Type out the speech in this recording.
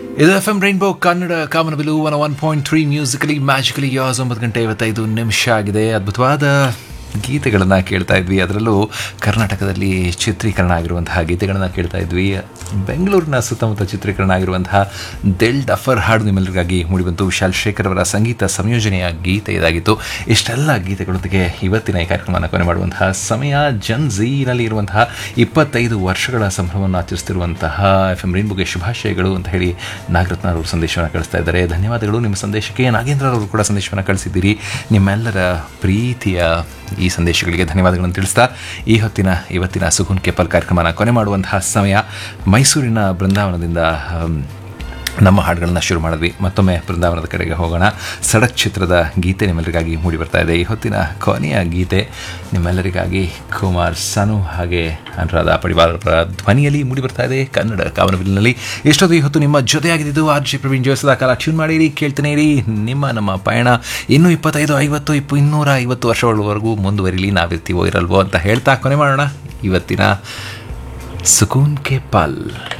ಇದು F M rainbow Kannada ಕಾಮನಬಿಲು one one point three musically magically yours ಒಂಬತ್ತು ಗಂಟೆ ಐವತ್ತೈದು ನಿಮಿಷ ಆಗಿದೆ ಅದ್ಭುತವಾದ ಗೀತೆಗಳನ್ನು ಕೇಳ್ತಾ ಇದ್ವಿ ಅದರಲ್ಲೂ ಕರ್ನಾಟಕದಲ್ಲಿ ಚಿತ್ರೀಕರಣ ಆಗಿರುವಂತಹ ಗೀತೆಗಳನ್ನು ಕೇಳ್ತಾ ಇದ್ವಿ ಬೆಂಗಳೂರಿನ ಸುತ್ತಮುತ್ತ ಚಿತ್ರೀಕರಣ ಆಗಿರುವಂತಹ ದಿಲ್ ಡಫರ್ ಹಾಡು ನಿಮ್ಮೆಲ್ಲರಿಗಾಗಿ ಮೂಡಿಬಂತು ವಿಶಾಲ್ ಶೇಖರ್ ಅವರ ಸಂಗೀತ ಸಂಯೋಜನೆಯ ಗೀತೆ ಇದಾಗಿತ್ತು ಇಷ್ಟೆಲ್ಲ ಗೀತೆಗಳೊಂದಿಗೆ ಇವತ್ತಿನ ಈ ಕಾರ್ಯಕ್ರಮವನ್ನು ಕೊನೆ ಮಾಡುವಂತಹ ಸಮಯ ಜನ್ ಝೀನಲ್ಲಿ ಇರುವಂತಹ ಇಪ್ಪತ್ತೈದು ವರ್ಷಗಳ ಸಂಭ್ರಮವನ್ನು ಆಚರಿಸ್ತಿರುವಂತಹ ಎಫ್ ಎಂ ರೈನ್ಬೋಗೆ ಶುಭಾಶಯಗಳು ಅಂತ ಹೇಳಿ ನಾಗರತ್ನ ಅವರು ಸಂದೇಶವನ್ನು ಕಳಿಸ್ತಾ ಇದ್ದಾರೆ ಧನ್ಯವಾದಗಳು ನಿಮ್ಮ ಸಂದೇಶಕ್ಕೆ ನಾಗೇಂದ್ರ ಅವರು ಕೂಡ ಸಂದೇಶವನ್ನು ಕಳಿಸಿದ್ದೀರಿ ನಿಮ್ಮೆಲ್ಲರ ಪ್ರೀತಿಯ ಈ ಸಂದೇಶಗಳಿಗೆ ಧನ್ಯವಾದಗಳನ್ನು ತಿಳಿಸ್ತಾ ಈ ಹೊತ್ತಿನ ಇವತ್ತಿನ ಸುಗುನ್ ಕೆಪಲ್ ಕಾರ್ಯಕ್ರಮನ ಕೊನೆ ಮಾಡುವಂತಹ ಸಮಯ ಮೈಸೂರಿನ ಬೃಂದಾವನದಿಂದ ಹಮ್, ನಮ್ಮ ಹಾಡುಗಳನ್ನ ಶುರು ಮಾಡಿದ್ವಿ ಮತ್ತೊಮ್ಮೆ ಬೃಂದಾವನದ ಕಡೆಗೆ ಹೋಗೋಣ ಸಡಕ್ ಚಿತ್ರದ ಗೀತೆ ನಿಮ್ಮೆಲ್ಲರಿಗಾಗಿ ಮೂಡಿ ಬರ್ತಾ ಇದೆ ಈ ಹೊತ್ತಿನ ಕೊನೆಯ ಗೀತೆ ನಿಮ್ಮೆಲ್ಲರಿಗಾಗಿ ಕುಮಾರ್ ಸನು ಹಾಗೆ ಅನುರಾಧ ಪಡಿವಾರರ ಧ್ವನಿಯಲ್ಲಿ ಮೂಡಿ ಬರ್ತಾ ಇದೆ ಕನ್ನಡ ಕಾಮನಬಿಲ್ನಲ್ಲಿ ಎಷ್ಟೊತ್ತು ಈ ಹೊತ್ತು ನಿಮ್ಮ ಜೊತೆಯಾಗಿದ್ದು ಆರ್ ಜಿ ಪ್ರವೀಣ್ ಜೋಸದ ಕಾಲ ಟ್ಯೂನ್ ಮಾಡಿರಿ ಕೇಳ್ತಾನೆ ಇರಿ ನಿಮ್ಮ ನಮ್ಮ ಪಯಣ ಇನ್ನೂ ಇಪ್ಪತ್ತೈದು ಐವತ್ತು ಇಪ್ಪ ಇನ್ನೂರ ಐವತ್ತು ವರ್ಷಗಳವರೆಗೂ ಮುಂದುವರಿಲಿ ನಾವಿರ್ತೀವೋ ಇರಲ್ವೋ ಅಂತ ಹೇಳ್ತಾ ಕೊನೆ ಮಾಡೋಣ ಇವತ್ತಿನ ಸುಕೂನ್ ಕೆ ಪಲ್